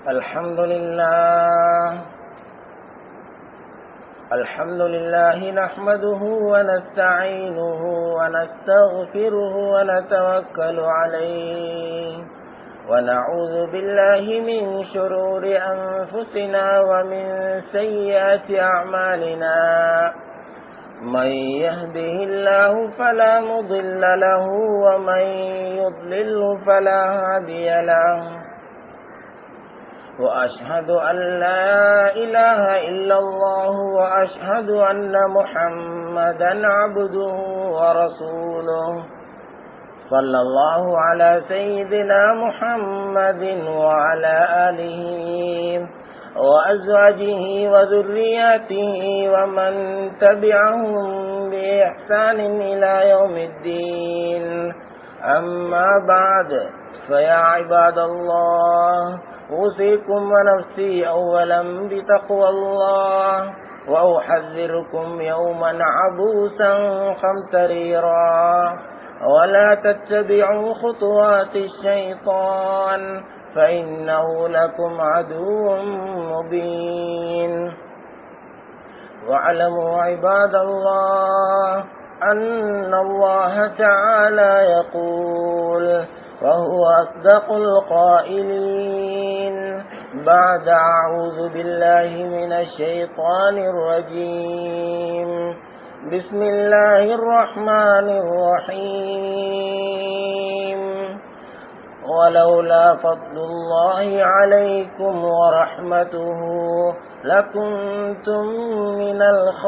الحمد لله الحمد لله نحمده ونستعينه ونستغفره ونتوكل عليه ونعوذ بالله من شرور أنفسنا ومن سيئات أعمالنا من يهده الله فلا مضل له ومن يضلله فلا هادي له وأشهد أن لا إله إلا الله وأشهد أن محمدا عبده ورسوله صلى الله على سيدنا محمد وعلى آله وأزواجه وذرياته ومن تبعهم بإحسان إلى يوم الدين أما بعد فيا عباد الله أوصيكم ونفسي أولا بتقوى الله وأحذركم يوما عبوسا قمتريرا ولا تتبعوا خطوات الشيطان فإنه لكم عدو مبين واعلموا عباد الله أن الله تعالى يقول وهو أصدق القائلين بعد أعوذ بالله من الشيطان الرجيم بسم الله الرحمن الرحيم ولولا فضل الله عليكم ورحمته لكنتم من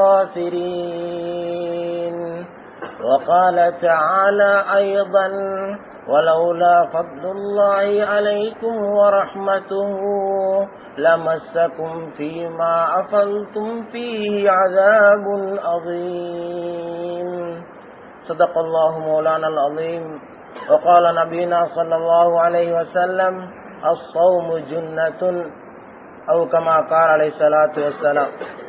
الخاسرين وقال تعالى أيضا ولولا فضل الله عليكم ورحمته لمسكم فيما أفلتم فيه عذاب عظيم صدق الله مولانا العظيم وقال نبينا صلى الله عليه وسلم الصوم جنة أو كما قال عليه الصلاة والسلام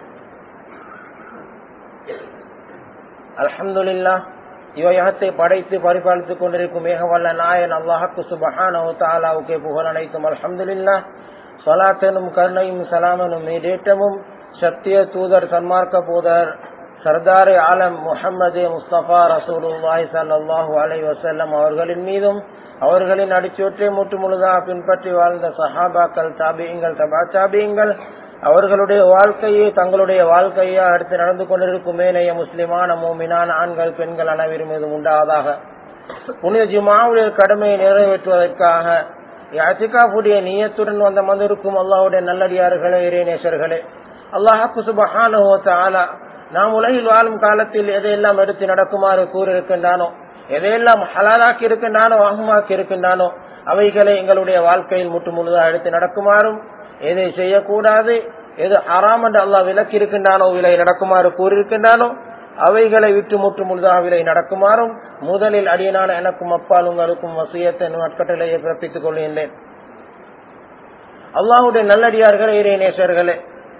الحمد لله இவையகத்தை படைத்து பரிபாலித்துக் கொண்டிருக்கும் மேகவல்ல நாயன் அல்லாஹக்கு சுபஹானஹு தாலாவுக்கே புகழ் அனைத்தும் அல்ஹம்துலில்லா சொலாத்தனும் கருணையும் சலாமனும் மீடேட்டமும் சத்திய தூதர் சன்மார்க்க பூதர் சர்தாரி ஆலம் முஹம்மது முஸ்தபா ரசூலுல்லாஹி சல்லாஹூ அலை வசல்லம் அவர்களின் மீதும் அவர்களின் அடிச்சோற்றை முற்று முழுதாக பின்பற்றி வாழ்ந்த சஹாபாக்கள் தாபியங்கள் தபா தாபியங்கள் அவர்களுடைய வாழ்க்கையை தங்களுடைய வாழ்க்கையா அடுத்து நடந்து கொண்டிருக்கும் மேனைய முஸ்லிமான மூமினான ஆண்கள் பெண்கள் அனைவரும் மீது உண்டாவதாக புனித ஜிமாவுடைய கடமையை நிறைவேற்றுவதற்காக அத்திகாவுடைய நீயத்துடன் வந்த வந்திருக்கும் அல்லாவுடைய நல்லடியார்களே இறைநேசர்களே அல்லாஹாக்கு சுபஹானோ தாலா நாம் உலகில் வாழும் காலத்தில் எதையெல்லாம் எடுத்து நடக்குமாறு கூறியிருக்கின்றானோ எதையெல்லாம் ஹலாலாக்கி இருக்கின்றானோ ஆகுமாக்கி இருக்கின்றானோ அவைகளை எங்களுடைய வாழ்க்கையில் முற்று முழுதாக எடுத்து நடக்குமாறும் எதை செய்யக்கூடாது எது ஹராம் என்று அல்லாஹ் விலக்கி இருக்கின்றானோ விலை நடக்குமாறு கூறியிருக்கின்றானோ அவைகளை விட்டு முற்று முழுதாக விலை நடக்குமாறும் முதலில் அடியனான எனக்கும் அப்பால் உங்களுக்கும் வசியத்தை நட்கட்டளையை பிறப்பித்துக் கொள்கின்றேன் அல்லாஹுடைய நல்லடியார்களே இறைநேசர்களே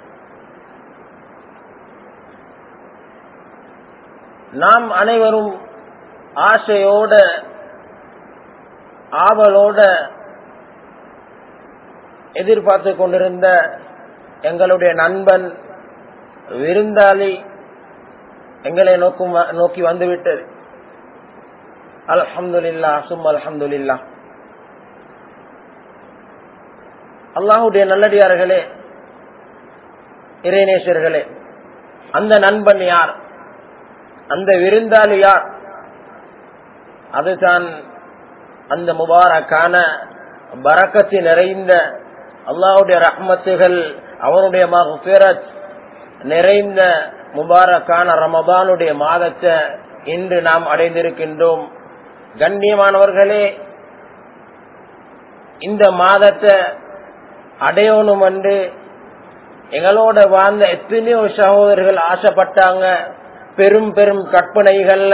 நாம் அனைவரும் ஆசையோட ஆவலோட எதிர்பார்த்து கொண்டிருந்த எங்களுடைய நண்பன் விருந்தாளி எங்களை நோக்கும் நோக்கி வந்துவிட்டது அல்ஹம்துல்லா சும் அல்ஹம்துல்லா அல்லாஹுடைய நல்லடியார்களே இறைநேசர்களே அந்த நண்பன் யார் அந்த விருந்தாளி யார் அதுதான் அந்த முபாரக்கான பறக்கத்தி நிறைந்த அல்லாவுடைய ரஹ்மத்துகள் அவனுடைய மகபிரத் நிறைந்த முபாரக்கான ரமபானுடைய மாதத்தை இன்று நாம் அடைந்திருக்கின்றோம் கண்ணியமானவர்களே இந்த மாதத்தை அடையணும் என்று எங்களோட வாழ்ந்த எத்தனையோ சகோதரர்கள் ஆசைப்பட்டாங்க பெரும் பெரும் கற்பனைகள்ல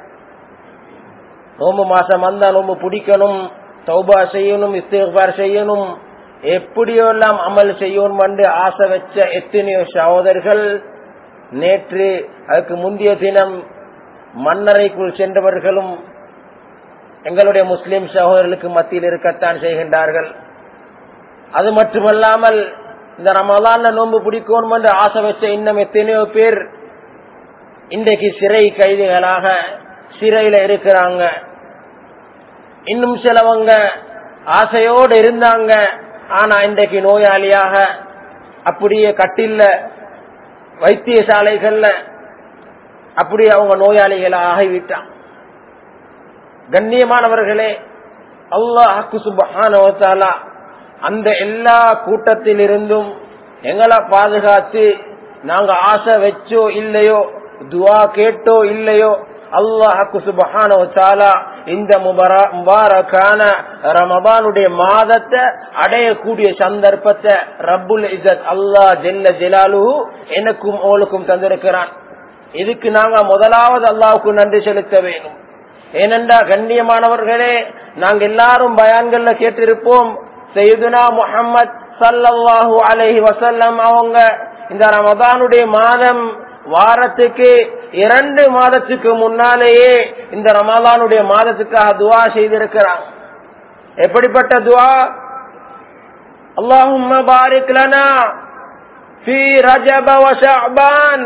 நோம்பு மாசம் வந்தா நோம்பு பிடிக்கணும் தௌபா செய்யணும் இஸ்திகார் செய்யணும் எப்படியோ எல்லாம் அமல் செய்யணும் என்று ஆசை வச்ச எத்தனையோ சகோதரர்கள் நேற்று அதுக்கு முந்தைய தினம் மன்னரைக்குள் சென்றவர்களும் எங்களுடைய முஸ்லிம் சகோதரர்களுக்கு மத்தியில் இருக்கத்தான் செய்கின்றார்கள் அது மட்டுமல்லாமல் இந்த ரமலான்ல நோன்பு பிடிக்கணும் என்று ஆசை வச்ச இன்னும் எத்தனையோ பேர் இன்றைக்கு சிறை கைதிகளாக சிறையில இருக்கிறாங்க இன்னும் சிலவங்க ஆசையோடு இருந்தாங்க ஆனா இன்றைக்கு நோயாளியாக அப்படியே கட்டில்ல வைத்தியசாலைகள்ல அப்படியே அவங்க நோயாளிகளை ஆகிவிட்டான் கண்ணியமானவர்களே அல்லாஹு சுபஹானவத்தாலா அந்த எல்லா கூட்டத்தில் இருந்தும் எங்களை பாதுகாத்து நாங்க ஆசை வச்சோ இல்லையோ துவா கேட்டோ இல்லையோ அல்லாஹு சுபஹானவத்தாலா இந்த முபாரக்கான ரமபானுடைய மாதத்தை அடையக்கூடிய சந்தர்ப்பத்தை ரப்புல் இசத் அல்லாஹ் ஜெல்ல ஜெலாலு எனக்கும் ஓலுக்கும் தந்திருக்கிறான் இதுக்கு நாங்க முதலாவது அல்லாவுக்கு நன்றி செலுத்த வேணும் ஏனென்றா கண்ணியமானவர்களே நாங்க எல்லாரும் பயான்கள்ல கேட்டிருப்போம் செய்துனா முகமது சல்லல்லாஹு அலஹி வசல்லம் அவங்க இந்த ரமதானுடைய மாதம் வாரத்துக்கு இரண்டு மாதத்துக்கு முன்னாலேயே இந்த ரமதானுடைய மாதத்துக்காக துவா செய்திருக்கிறாங்க எப்படிப்பட்ட துவா அல்லாஹும் பாரிக் லனா في رجب وشعبان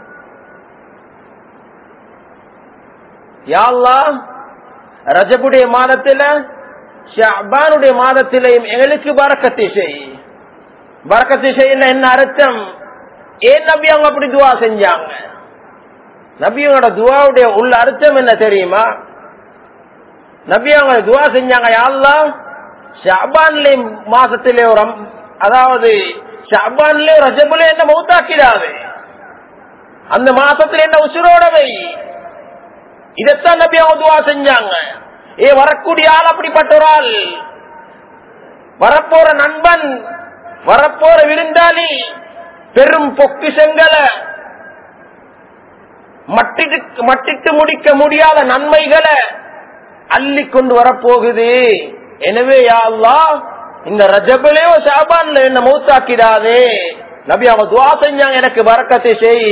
யாழ்லா ரஜபுடைய மாதத்துல ஷாபானுடைய மாதத்திலையும் எங்களுக்கு பறக்கத்தை செய் பறக்கத்தை செய்யல என்ன அர்த்தம் ஏன் நபி அவங்க அப்படி துவா செஞ்சாங்க நபியோட துவாவுடைய உள்ள அர்த்தம் என்ன தெரியுமா நபி அவங்க துவா செஞ்சாங்க யாழ்லா ஷாபான்லயும் மாசத்திலே ஒரு அதாவது ஷாபான்லயும் ரஜபுல என்ன மௌத்தாக்கிடாது அந்த மாசத்துல என்ன உசுரோடவை இதைத்தான் நபி அவங்க துவா செஞ்சாங்க ஏ வரக்கூடிய ஆள் அப்படிப்பட்ட ஒரு ஆள் வரப்போற நண்பன் வரப்போற விருந்தாளி பெரும் பொக்கிஷங்களை மட்டிட்டு மட்டிட்டு முடிக்க முடியாத நன்மைகளை அள்ளி கொண்டு வரப்போகுது எனவே யாழ்லா இந்த ரஜபிலேயோ ஷாபான்ல என்ன மௌத்தாக்கிடாதே நபி அவங்க துவா செஞ்சாங்க எனக்கு வரக்கத்தை செய்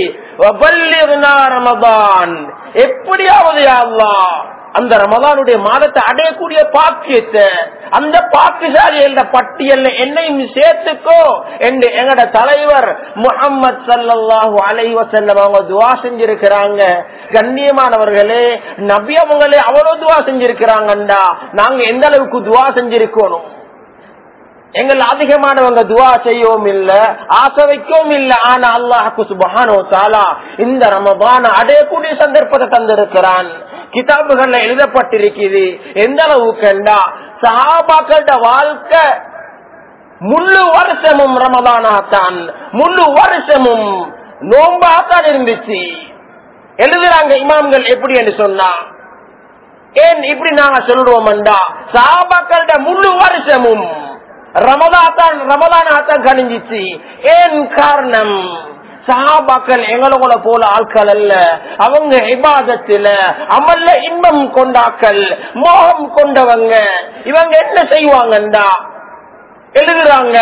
ரமதான் எப்படியாவது அல்லா அந்த ரமதானுடைய மாதத்தை அடையக்கூடிய பாக்கியத்தை அந்த பாக்கியசாலிகள பட்டியல்ல என்னையும் சேர்த்துக்கோ என்று எங்கட தலைவர் முகமது சல்லாஹூ அலை வசல்லம் அவங்க துவா செஞ்சிருக்கிறாங்க கண்ணியமானவர்களே நபி அவங்களே அவ்வளவு துவா செஞ்சிருக்கிறாங்கண்டா நாங்க எந்த அளவுக்கு துவா செஞ்சிருக்கணும் எங்கள் அதிகமானவங்க துவா செய்யவும் இல்ல ஆசை வைக்கவும் இல்ல ஆனா அல்லாஹு சுபஹானோ தாலா இந்த ரமபான அடையக்கூடிய சந்தர்ப்பத்தை தந்திருக்கிறான் கிதாபுகள்ல எழுதப்பட்டிருக்குது எந்த அளவு கண்டா சஹாபாக்கள வாழ்க்கை முழு வருஷமும் ரமதானாத்தான் முழு வருஷமும் நோம்பாத்தான் இருந்துச்சு எழுதுறாங்க இமாம்கள் எப்படி என்று சொன்னா ஏன் இப்படி நாங்க சொல்றோம்டா சாபாக்கள முழு வருஷமும் ரமதாத்தான் ரமதானாத்தான் கணிஞ்சிச்சு ஏன் காரணம் சஹாபாக்கள் எங்களோட போல ஆட்கள் அல்ல அவங்க இபாதத்துல அமல்ல இன்பம் கொண்டாக்கள் மோகம் கொண்டவங்க இவங்க என்ன செய்வாங்கண்டா எழுதுறாங்க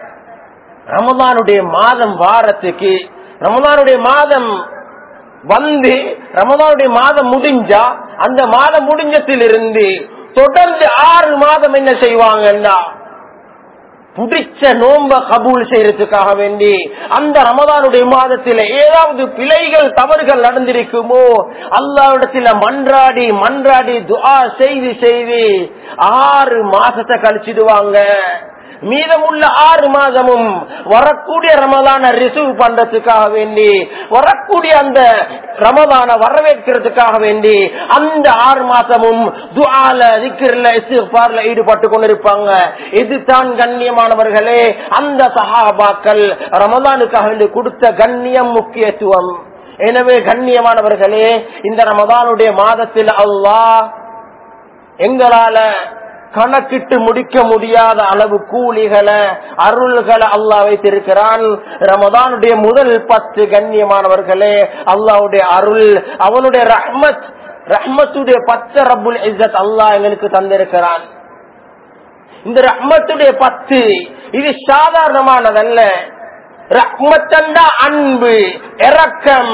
ரமதானுடைய மாதம் வாரத்துக்கு ரமதானுடைய மாதம் வந்து ரமதானுடைய மாதம் முடிஞ்சா அந்த மாதம் முடிஞ்சத்திலிருந்து தொடர்ந்து ஆறு மாதம் என்ன செய்வாங்கன்னா புடிச்ச நோம்ப கபூல் செய்யறதுக்காக வேண்டி அந்த ரமதானுடைய மாதத்தில் ஏதாவது பிழைகள் தவறுகள் நடந்திருக்குமோ அல்லாவிடத்துல மன்றாடி மன்றாடி துஆ செய்து செய்து ஆறு மாசத்தை கழிச்சிடுவாங்க மீதமுள்ள ஆறு மாதமும் வரக்கூடிய ரமதான ரிசீவ் பண்றதுக்காக வேண்டி வரக்கூடிய அந்த ரமதான வரவேற்கிறதுக்காக வேண்டி அந்த ஆறு மாசமும் துஆல திக்ர்ல இஸ்திக்பார்ல ஈடுபட்டு கொண்டிருப்பாங்க இதுதான் கண்ணியமானவர்களே அந்த சஹாபாக்கள் ரமதானுக்காக வேண்டி கொடுத்த கண்ணியம் முக்கியத்துவம் எனவே கண்ணியமானவர்களே இந்த ரமதானுடைய மாதத்தில் அல்லாஹ் எங்களால கணக்கிட்டு முடிக்க முடியாத அளவு கூலிகளை அருள்களை அல்லாஹ் வைத்திருக்கிறான் ரமதானுடைய முதல் பத்து கண்ணியமானவர்களே அல்லாவுடைய அருள் அவனுடைய ரஹ்மத் ரஹ்மத்துடைய பத்து ரப்புல் இஸ்ஸத் அல்லாஹ் எங்களுக்கு தந்திருக்கிறான் இந்த ரஹ்மத்துடைய பத்து இது சாதாரணமானதல்ல ரஹ்மத்தண்டா அன்பு இரக்கம்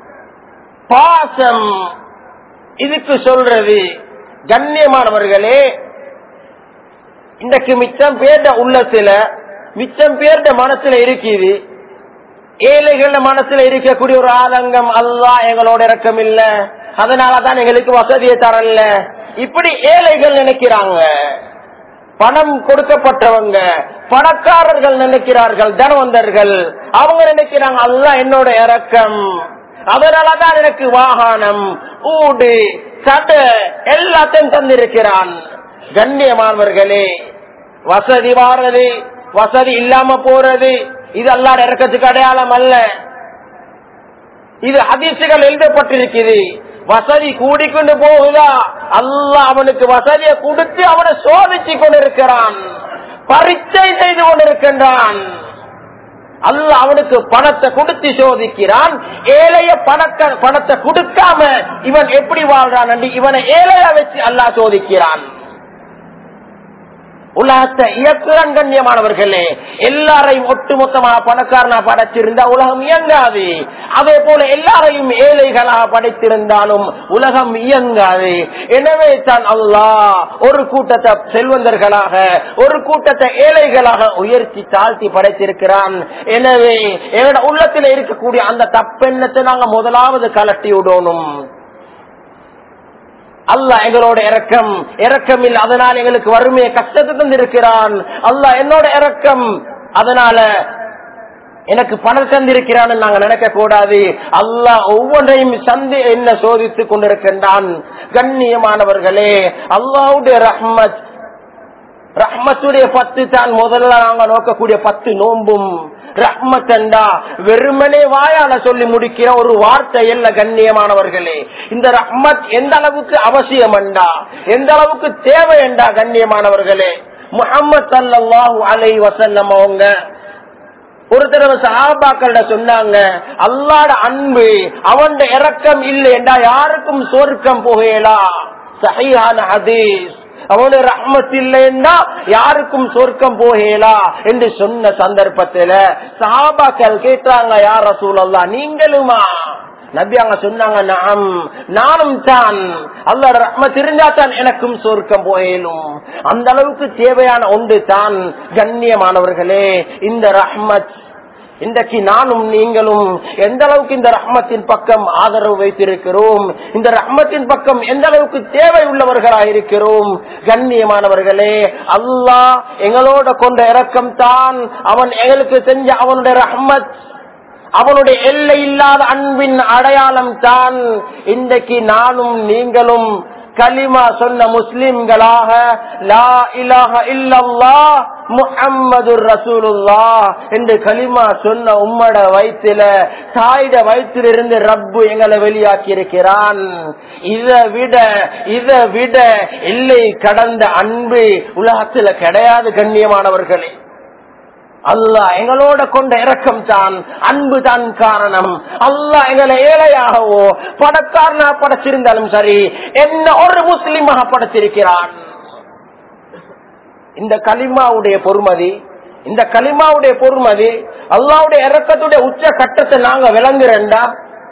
பாசம் இதுக்கு சொல்றது கண்ணியமானவர்களே இன்றைக்கு மிச்சம் பேர்ட உள்ளத்துல மிச்சம் பேர்ட மனசுல இருக்குது ஏழைகள மனசுல இருக்கக்கூடிய ஒரு ஆதங்கம் அல்லா எங்களோட இறக்கம் இல்ல அதனாலதான் எங்களுக்கு வசதியை தரல இப்படி ஏழைகள் நினைக்கிறாங்க பணம் கொடுக்கப்பட்டவங்க பணக்காரர்கள் நினைக்கிறார்கள் தனவந்தர்கள் அவங்க நினைக்கிறாங்க அல்லா என்னோட இறக்கம் அதனாலதான் எனக்கு வாகனம் ஊடு சடு எல்லாத்தையும் தந்திருக்கிறான் கண்ணியமானவர்களே வசதி வாரது வசதி இல்லாம போறது இது அல்லாட இறக்கத்துக்கு அடையாளம் அல்ல இது அதிர்ச்சிகள் எழுதப்பட்டிருக்குது வசதி கூடிக்கொண்டு போகுதா அல்ல அவனுக்கு வசதியை கொடுத்து அவனை சோதிச்சு கொண்டிருக்கிறான் பரீட்சை செய்து கொண்டிருக்கின்றான் அல்ல அவனுக்கு பணத்தை கொடுத்து சோதிக்கிறான் ஏழைய பணக்க பணத்தை கொடுக்காம இவன் எப்படி வாழ்றான் இவனை ஏழைய வச்சு அல்லா சோதிக்கிறான் உலகத்தை இயக்குறான் கண்ணியமானவர்களே எல்லாரையும் ஒட்டுமொத்தமாக பணக்காரனா படைச்சிருந்தா உலகம் இயங்காது அதே போல எல்லாரையும் ஏழைகளாக படைத்திருந்தாலும் உலகம் இயங்காது எனவே தான் அல்லாஹ் ஒரு கூட்டத்தை செல்வந்தர்களாக ஒரு கூட்டத்தை ஏழைகளாக உயர்த்தி தாழ்த்தி படைத்திருக்கிறான் எனவே எங்களோட உள்ளத்தில் இருக்கக்கூடிய அந்த தப்பெண்ணத்தை நாங்க முதலாவது கலட்டி விடணும் அல்ல எங்களோட இறக்கம் இறக்கம் இல்லை அதனால் எங்களுக்கு வறுமையை கஷ்டத்தை தந்திருக்கிறான் அல்ல என்னோட இறக்கம் அதனால எனக்கு பணம் தந்திருக்கிறான் நாங்க நினைக்க கூடாது அல்லாஹ் ஒவ்வொன்றையும் சந்தி என்ன சோதித்துக் கொண்டிருக்கின்றான் கண்ணியமானவர்களே அல்லாவுடைய ரஹ்மத் ரஹ்மத்துடைய பத்து தான் முதல்ல நாங்க நோக்கக்கூடிய பத்து நோம்பும் ரஹ்மத்தண்டா வெறுமனே வாயால சொல்லி முடிக்கிற ஒரு வார்த்தை இல்ல கண்ணியமானவர்களே இந்த ரஹ்மத் எந்த அளவுக்கு அவசியம் என்றா எந்த அளவுக்கு தேவை என்றா கண்ணியமானவர்களே முகமது சல்லாஹூ அலை வசல்லம் அவங்க ஒரு தடவை சஹாபாக்கள சொன்னாங்க அல்லாட அன்பு அவன் இறக்கம் இல்லை என்றா யாருக்கும் சொர்க்கம் புகையலா சஹியான ஹதீஸ் அவனுடைய ரஹ்மத் இல்லைன்னா யாருக்கும் சொர்க்கம் போகலா என்று சொன்ன சந்தர்ப்பத்துல சஹாபாக்கள் கேட்டாங்க யார் ரசூலல்லா நீங்களுமா நபி அங்க சொன்னாங்க நாம் நானும் தான் அல்லாட ரஹ்மத் இருந்தா தான் எனக்கும் சொர்க்கம் போயலும் அந்த அளவுக்கு தேவையான ஒன்று தான் கண்ணியமானவர்களே இந்த ரஹ்மத் இன்றைக்கு நானும் நீங்களும் எந்த அளவுக்கு இந்த ரஹ்மத்தின் பக்கம் ஆதரவு வைத்திருக்கிறோம் இந்த ரஹ்மத்தின் பக்கம் எந்த அளவுக்கு தேவை உள்ளவர்களாக இருக்கிறோம் கண்ணியமானவர்களே அல்லாஹ் எங்களோட கொண்ட இறக்கம் தான் அவன் எங்களுக்கு செஞ்ச அவனுடைய ரஹ்மத் அவனுடைய எல்லை இல்லாத அன்பின் அடையாளம் தான் இன்றைக்கு நானும் நீங்களும் கலிமா சொன்ன முஸ்லிம்களாக லா இலாஹ இல்லல்லா முஹம்மது ரசூலுல்லா என்று கலிமா சொன்ன உம்மட வயிற்றில தாயிட வயிற்றிலிருந்து ரப்பு எங்களை வெளியாக்கி இருக்கிறான் இதை விட இதை விட எல்லை கடந்த அன்பு உலகத்துல கிடையாது கண்ணியமானவர்களே அல்லாஹ் எங்களோட கொண்ட இரக்கம் தான் அன்பு தான் காரணம் அல்லாஹ் எங்களை ஏழையாகவோ பணக்காரனா படைச்சிருந்தாலும் சரி என்ன ஒரு முஸ்லிமாக படைச்சிருக்கிறான் இந்த கலிமாவுடைய பொறுமதி இந்த கலிமாவுடைய பொறுமதி அல்லாவுடைய இறக்கத்துடைய உச்ச கட்டத்தை நாங்க விளங்குறேன்டா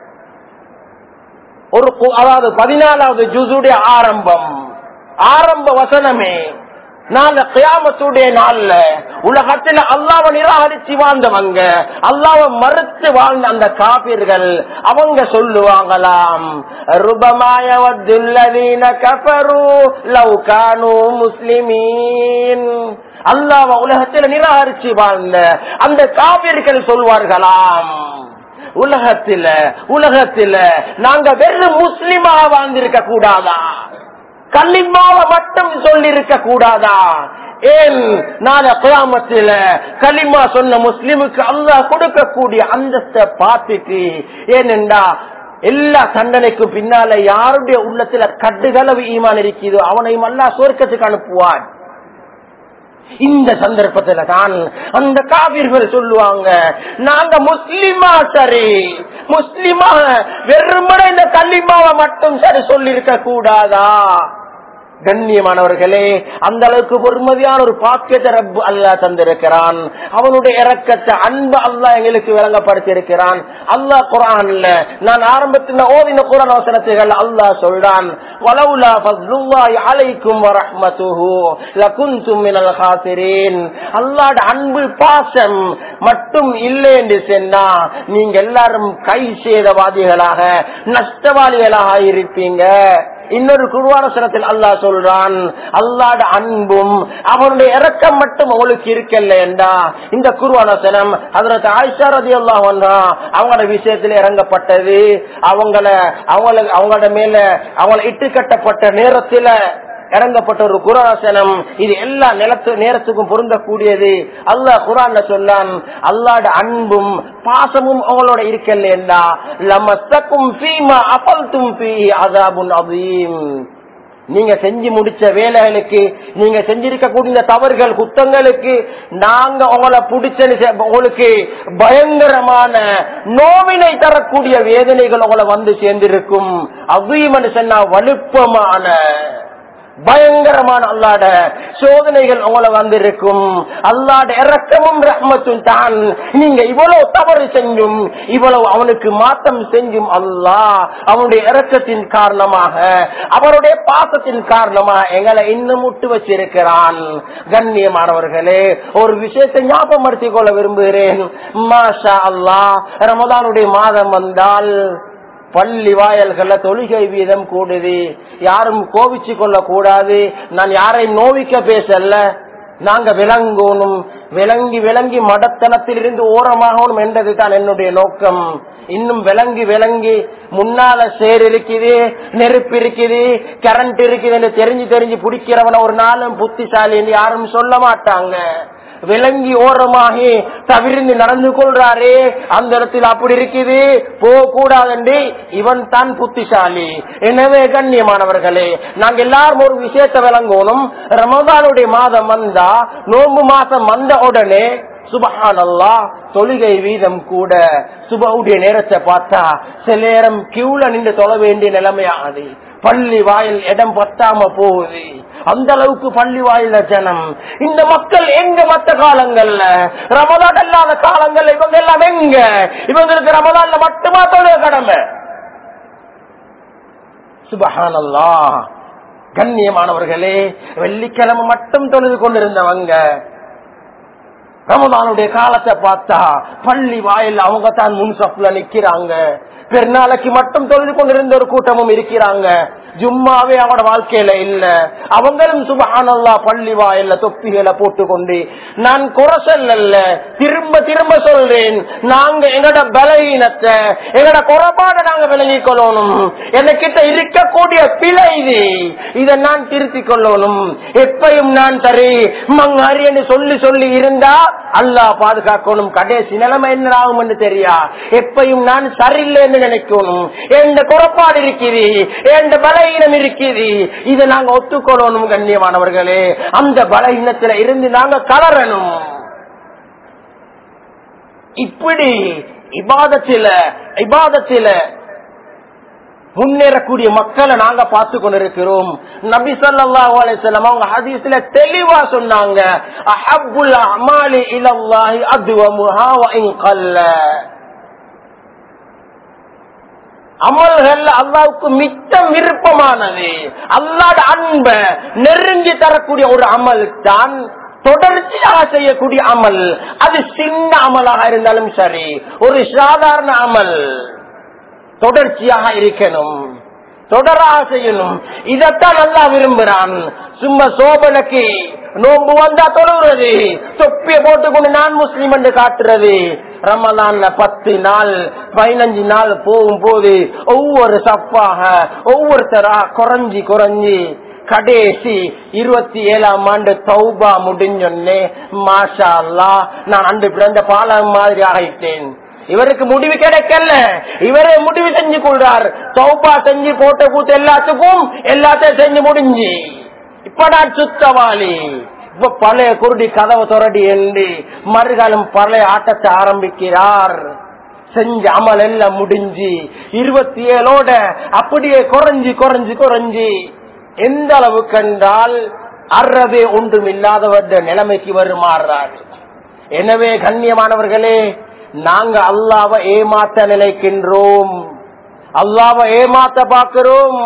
ஒரு அதாவது பதினாலாவது ஜூசுடைய ஆரம்பம் ஆரம்ப வசனமே நாள கியாமத்துடைய நாள்ல உலகத்தில் அல்லாவ நிராகரிச்சு வாழ்ந்தவங்க அல்லாவ மறுத்து வாழ்ந்த அந்த காப்பீர்கள் அவங்க சொல்லுவாங்களாம் ருபமாயவத்துல்லதீன கபரு லவ் கானு முஸ்லிமீன் அல்லாவ உலகத்தில் நிராகரிச்சு வாழ்ந்த அந்த காப்பீர்கள் சொல்வார்களாம் உலகத்தில உலகத்தில நாங்க வெறும் முஸ்லிமா வாழ்ந்திருக்க கூடாதா கல்லிமாவை மட்டும் சொல்லிருக்க கூடாதா ஏன் நாள கிராமத்தில களிமா சொன்ன முஸ்லிமுக்கு அல்லாஹ் கொடுக்கக்கூடிய அந்தஸ்த பார்த்துட்டு ஏனென்றா எல்லா தண்டனைக்கும் பின்னால யாருடைய உள்ளத்துல கட்டுகளவு ஈமான் இருக்குதோ அவனையும் அல்லா சொர்க்கத்துக்கு அனுப்புவான் இந்த சந்தர்ப்பத்துல தான் அந்த காவிர்கள் சொல்லுவாங்க நாங்க முஸ்லிமா சரி முஸ்லிமா வெறுமனை இந்த கல்லிமாவை மட்டும் சரி சொல்லிருக்க கூடாதா கண்ணியமானவர்களே அந்த அளவுக்கு பொறுமதியான ஒரு பாக்கியத்தை ரப்பு அல்லா தந்திருக்கிறான் அவனுடைய இறக்கத்தை அன்பு அல்லா எங்களுக்கு விளங்கப்படுத்தி இருக்கிறான் அல்லாஹ் குரான்ல நான் ஆரம்பத்தில் ஓதின குரான் வசனத்துகள் அல்லாஹ் சொல்றான் வலவுலா ஃபஸ்லுல்லாஹி அலைக்கும் வரஹ்மத்துஹு லகுன்தும் மினல் காசிரீன் அல்லாஹ்வுடைய அன்பு பாசம் மட்டும் இல்லை என்று சொன்னா நீங்க எல்லாரும் கை சேதவாதிகளாக நஷ்டவாளிகளாக இருப்பீங்க இன்னொரு குருவாரசனத்தில் அல்லாஹ் சொல்றான் அல்லாட அன்பும் அவனுடைய இறக்கம் மட்டும் உங்களுக்கு இருக்கல என்றா இந்த குருவானசனம் அதற்கு ஆயிஷா ரதி அல்லாஹ் அவங்களோட விஷயத்தில் இறங்கப்பட்டது அவங்கள அவங்கள அவங்களோட மேல அவங்கள இட்டு கட்டப்பட்ட நேரத்துல இறங்கப்பட்ட ஒரு குராசனம் இது எல்லா நிலத்து நேரத்துக்கும் பொருந்தக்கூடியது அல்லாஹ் குரான் சொன்னான் அல்லாட அன்பும் பாசமும் அவங்களோட இருக்கல லமஸ்தக்கும் ஃபீமா அபல்தும் ஃபீ அதாபுன் அதீம் நீங்க செஞ்சு முடிச்ச வேலைகளுக்கு நீங்க செஞ்சிருக்கக்கூடிய இந்த தவறுகள் குத்தங்களுக்கு நாங்க உங்களை பிடிச்ச உங்களுக்கு பயங்கரமான நோவினை தரக்கூடிய வேதனைகள் உங்களை வந்து சேர்ந்திருக்கும் அவ்வீமன் சொன்னா வலுப்பமான பயங்கரமான அல்லாட சோதனைகள் உங்களை வந்திருக்கும் அல்லாட இறக்கமும் ரஹ்மத்தும் தான் நீங்க இவ்வளவு தவறு செஞ்சும் இவ்வளவு அவனுக்கு மாற்றம் செஞ்சும் அல்லாஹ் அவனுடைய இறக்கத்தின் காரணமாக அவருடைய பாசத்தின் காரணமாக எங்களை இன்னும் விட்டு வச்சிருக்கிறான் கண்ணியமானவர்களே ஒரு விஷயத்தை ஞாபகப்படுத்திக் கொள்ள விரும்புகிறேன் மாஷா அல்லாஹ் ரமதானுடைய மாதம் வந்தால் பள்ளி வாயல்கள்ல தொழுகை வீதம் கூடுது யாரும் கோவிச்சு கொள்ள கூடாது நான் யாரையும் நோவிக்க பேசல நாங்க விளங்கணும் விளங்கி விளங்கி மடத்தனத்தில் இருந்து ஓரமாகணும் என்றது தான் என்னுடைய நோக்கம் இன்னும் விளங்கி விளங்கி முன்னால சேர் இருக்குது நெருப்பு இருக்குது கரண்ட் இருக்குது என்று தெரிஞ்சு தெரிஞ்சு பிடிக்கிறவன ஒரு நாளும் புத்திசாலி யாரும் சொல்ல மாட்டாங்க விளங்கி ஓரமாகி தவிர்ந்து நடந்து கொள்றாரே அந்த இடத்தில் அப்படி இருக்குது போக கூடாது இவன் தான் புத்திசாலி எனவே கண்ணியமானவர்களே நாங்க எல்லாரும் ஒரு விஷயத்தை விளங்கணும் ரமதானுடைய மாதம் வந்தா நோம்பு மாசம் வந்த உடனே சுபஹானல்லா தொழுகை வீதம் கூட சுபவுடைய நேரத்தை பார்த்தா சில நேரம் கியூல நின்று தொழ வேண்டிய நிலைமையானது பள்ளி வாயில் இடம் பத்தாம போகுது அந்த அளவுக்கு பள்ளி வாயில ஜனம் இந்த மக்கள் எங்க மத்த காலங்கள்ல ரமதான் அல்லாத காலங்கள்ல இவங்க எல்லாம் எங்க இவங்களுக்கு ரமதான்ல மட்டுமா தொழுக கடமை சுபஹானல்லா கண்ணியமானவர்களே வெள்ளிக்கிழமை மட்டும் தொழுது கொண்டிருந்தவங்க ரமதானுடைய காலத்தை பார்த்தா பள்ளி வாயில் அவங்க தான் முன் சப்புல நிக்கிறாங்க பெருநாளைக்கு மட்டும் தொழுது கொண்டிருந்த ஒரு கூட்டமும் இருக்கிறாங்க ஜும்மாவே அவட வாழ்க்கையில இல்ல அவங்களும் சுபஹானல்லா பள்ளி வாயில தொப்பிகளை போட்டுக்கொண்டு நான் குறைசல் அல்ல திரும்ப திரும்ப சொல்றேன் நாங்க எங்கட பலவீனத்தை எங்கட குறைபாட நாங்க விளங்கிக் கொள்ளணும் என்கிட்ட இருக்கக்கூடிய பிழை இது இதை நான் திருத்திக் கொள்ளணும் எப்பையும் நான் சரி மங்காரி என்று சொல்லி சொல்லி இருந்தா அல்லாஹ் பாதுகாக்கணும் கடைசி நிலைமை என்ன ஆகும் என்று தெரியா எப்பையும் நான் சரியில்லை என்று நினைக்கணும் எந்த குறைபாடு இருக்குது எந்த பலகீனம் இருக்குது இதை நாங்க ஒத்துக்கொள்ளணும் கண்ணியமானவர்களே அந்த பலகீனத்துல இருந்து நாங்க கலரணும் இப்படி இபாதத்தில இபாதத்தில முன்னேறக்கூடிய மக்களை நாங்க பார்த்து கொண்டிருக்கிறோம் நபி ஸல்லல்லாஹு அலைஹி வஸல்லம் அவங்க ஹதீஸ்ல தெளிவா சொன்னாங்க அஹப்புல் அமாலி இலல்லாஹி அத்வமுஹா வ இன் கல்ல அமல்கள் அல்லாவுக்கு மிச்சம் விருப்பமானது அல்லாட அன்ப நெருங்கி தரக்கூடிய ஒரு அமல் தான் தொடர்ச்சியாக செய்யக்கூடிய அமல் அது சின்ன அமலாக இருந்தாலும் சரி ஒரு சாதாரண அமல் தொடர்ச்சியாக இருக்கணும் தொடராக செய்யணும் இதத்தான் நல்லா விரும்புறான் சும்மா சோபனுக்கு நோம்பு வந்தா தொழுகிறது தொப்பிய போட்டுக்கொண்டு நான் முஸ்லீம் என்று காட்டுறது ரமலான்ல பத்து நாள் பதினஞ்சு நாள் போகும் போது ஒவ்வொரு சப்பாக ஒவ்வொருத்தரா குறைஞ்சி குறைஞ்சி கடைசி இருபத்தி ஏழாம் ஆண்டு தௌபா முடிஞ்சொன்னே மாஷா அல்லா நான் அன்று பிறந்த பாலம் மாதிரி ஆகிட்டேன் இவருக்கு முடிவு கிடைக்கல இவரே முடிவு செஞ்சு கொள்றார் தௌபா செஞ்சு போட்ட கூத்து எல்லாத்துக்கும் எல்லாத்தையும் செஞ்சு முடிஞ்சு இப்ப நான் சுத்தவாளி இப்ப பழைய குருடி கதவை தொடடி என்று மறுகாலம் பழைய ஆட்டத்தை ஆரம்பிக்கிறார் செஞ்ச அமல் எல்லாம் முடிஞ்சு இருபத்தி ஏழோட அப்படியே குறைஞ்சி குறைஞ்சி குறைஞ்சி எந்த அளவுக்கு என்றால் அறவே ஒன்றும் இல்லாதவற்ற நிலைமைக்கு வருமாறார் எனவே கண்ணியமானவர்களே நாங்க அல்லாவை ஏமாத்த நினைக்கின்றோம் அல்லாவை ஏமாத்த பார்க்கிறோம்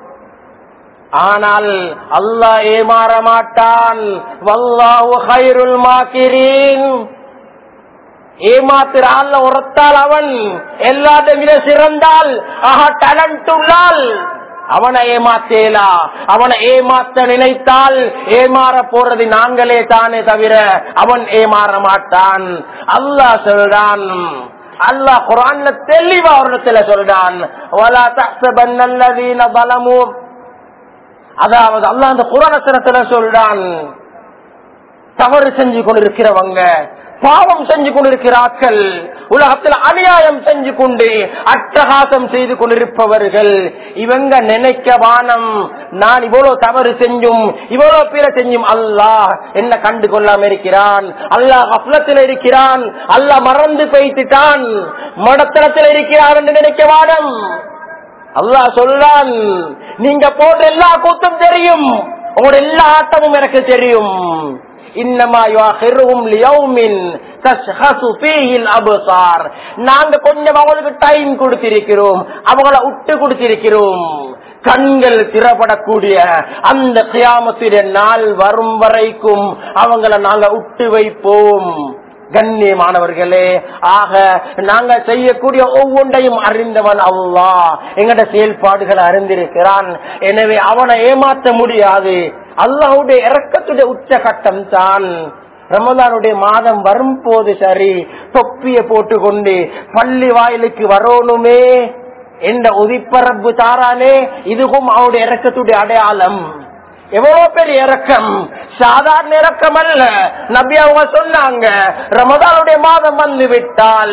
ஆனால் அல்லாஹ் ஏமாற மாட்டான் வல்லாஹு ஹைருல் மாக்கிரீன் ஏமாத்திரால் உரத்தால் அவன் எல்லாத்தையும் விட சிறந்தால் ஆஹா டேலண்ட் உள்ளால் அவனை ஏமாத்தேலா அவனை ஏமாத்த நினைத்தால் ஏமாற போறது நாங்களே தானே தவிர அவன் ஏமாற மாட்டான் அல்லாஹ் சொல்றான் அல்லாஹ் குரான்ல தெளிவா அவரிடத்துல சொல்றான் வலா தஹ்சபன்னல்லதீன பலமு அதாவது அல்லாஹ் அந்த குரானத்துல சொல்றான் தவறு செஞ்சு கொண்டிருக்கிறவங்க பாவம் செஞ்சு கொண்டிருக்கிறார்கள் உலகத்தில் அநியாயம் செஞ்சு கொண்டு அட்டகாசம் செய்து கொண்டிருப்பவர்கள் இவங்க நினைக்க வானம் நான் இவ்வளவு தவறு செஞ்சும் இவ்வளவு பேர செஞ்சும் அல்லாஹ் என்ன கண்டு கொள்ளாம இருக்கிறான் அல்லாஹ் அப்லத்தில் இருக்கிறான் அல்லாஹ் மறந்து பெய்த்துட்டான் மடத்தனத்தில் இருக்கிறான் என்று நினைக்க வானம் அல்லாஹ் சொல்றான் நீங்க போன்ற எல்லா கூத்தும் தெரியும் உங்களோட எல்லா ஆட்டமும் எனக்கு தெரியும் இன்னமா யுஆஹிருஹும் லியௌமின் தஷ்ஹசு ஃபீஹில் அப்சார் நாங்க கொஞ்சம் அவங்களுக்கு டைம் கொடுத்திருக்கிறோம் அவங்கள விட்டு கொடுத்திருக்கிறோம் கண்கள் திறப்படக்கூடிய அந்த கியாமத்துடைய நாள் வரும் வரைக்கும் அவங்கள நாங்க விட்டு வைப்போம் கண்ணியமானவர்களே ஆக நாங்க செய்யக்கூடிய ஒவ்வொன்றையும் அறிந்தவன் அல்லா எங்கட செயல்பாடுகளை அறிந்திருக்கிறான் எனவே அவனை ஏமாற்ற முடியாது அல்லாஹுடைய இறக்கத்துடைய உச்ச கட்டம் தான் ரமதானுடைய மாதம் வரும் போது சரி தொப்பிய போட்டுக்கொண்டு பள்ளி வாயிலுக்கு வரணுமே என்ற உதிப்பரப்பு தாரானே இதுவும் அவருடைய இறக்கத்துடைய அடையாளம் எவ்வளவு பெரிய இறக்கம் சாதாரண இறக்கம் அல்ல நபி அவங்க சொன்னாங்க ரமதானுடைய மாதம் வந்து விட்டால்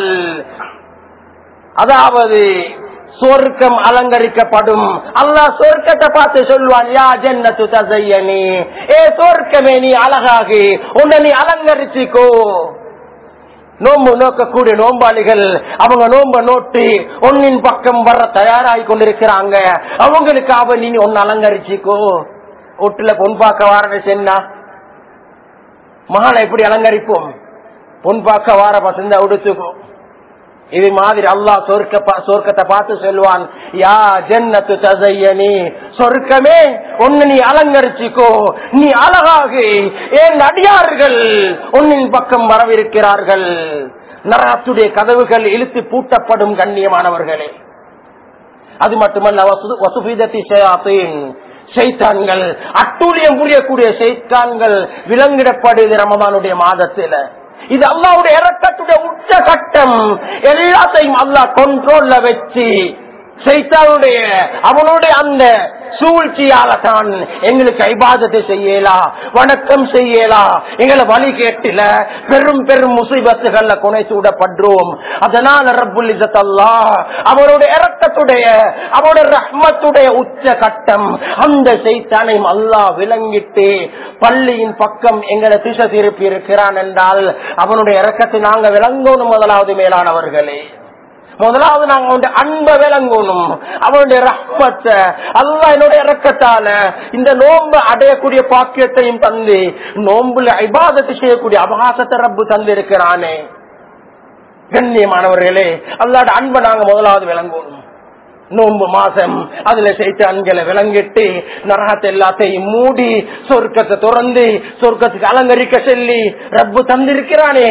அதாவது சொர்க்கம் அலங்கரிக்கப்படும் அல்லாஹ் சொர்க்கத்தை பார்த்து சொல்வான் யா ஜன்னத்து தசையனி ஏ சொர்க்கமே நீ அழகாகி உன்னை நீ அலங்கரிச்சுக்கோ நோம்பு நோக்கக்கூடிய நோம்பாளிகள் அவங்க நோம்ப நோட்டு ஒன்னின் பக்கம் வர தயாராகி கொண்டிருக்கிறாங்க அவங்களுக்கு அவ நீ ஒன்னு அலங்கரிச்சுக்கோ ஒட்டுல பொன் பார்க்க வாரன்னு சொன்னா மகானை எப்படி அலங்கரிப்போம் பொன் பார்க்க வார பசந்த உடுத்துக்கோ இது மாதிரி அல்லாஹ் சொர்க்க சொர்க்கத்தை பார்த்து சொல்லுவான் யா ஜன்னத்து தசையனி சொர்க்கமே ஒன்னு நீ அலங்கரிச்சுக்கோ நீ அழகாகு ஏன் அடியார்கள் உன்னின் பக்கம் வரவிருக்கிறார்கள் நரகத்துடைய கதவுகள் இழுத்து பூட்டப்படும் கண்ணியமானவர்களே அது மட்டுமல்ல வசுபீதத்தி சைத்தான்கள் அட்டூழியம் புரியக்கூடிய சைத்தான்கள் விலங்கிடப்படுது ரமதானுடைய மாதத்துல இது அல்லாவுடைய இறக்கத்துடைய உச்ச கட்டம் எல்லாத்தையும் அல்லாஹ் கண்ட்ரோல்ல வச்சு சைத்தானுடைய அவனுடைய அந்த சூழ்ச்சியால தான் எங்களுக்கு ஐபாதத்தை செய்யலா வணக்கம் செய்யலா எங்களை வழி கேட்டில பெரும் பெரும் முசீபத்துகள்ல குணைத்து விடப்படுறோம் அதனால ரப்புல் அல்லா அவருடைய இறக்கத்துடைய அவருடைய ரஹ்மத்துடைய உச்ச கட்டம் அந்த செய்தானையும் அல்லாஹ் விளங்கிட்டு பள்ளியின் பக்கம் எங்களை திசை திருப்பி இருக்கிறான் என்றால் அவனுடைய இறக்கத்தை நாங்க விளங்கணும் முதலாவது மேலானவர்களே முதலாவது நாங்க அவனுடைய அன்பை விளங்கணும் அவனுடைய ரஹ்மத்தை அல்லா என்னுடைய இறக்கத்தால இந்த நோன்பு அடையக்கூடிய பாக்கியத்தையும் தந்து நோன்புல ஐபாதத்தை செய்யக்கூடிய அவகாசத்தை ரப்பு தந்து இருக்கிறானே கண்ணியமானவர்களே அல்லாட அன்பை நாங்க முதலாவது விளங்கணும் நோன்பு மாசம் அதுல செய்த அன்களை விளங்கிட்டு நரகத்தை எல்லாத்தையும் மூடி சொர்க்கத்தை திறந்து சொர்க்கத்துக்கு அலங்கரிக்க சொல்லி ரப்பு தந்திருக்கிறானே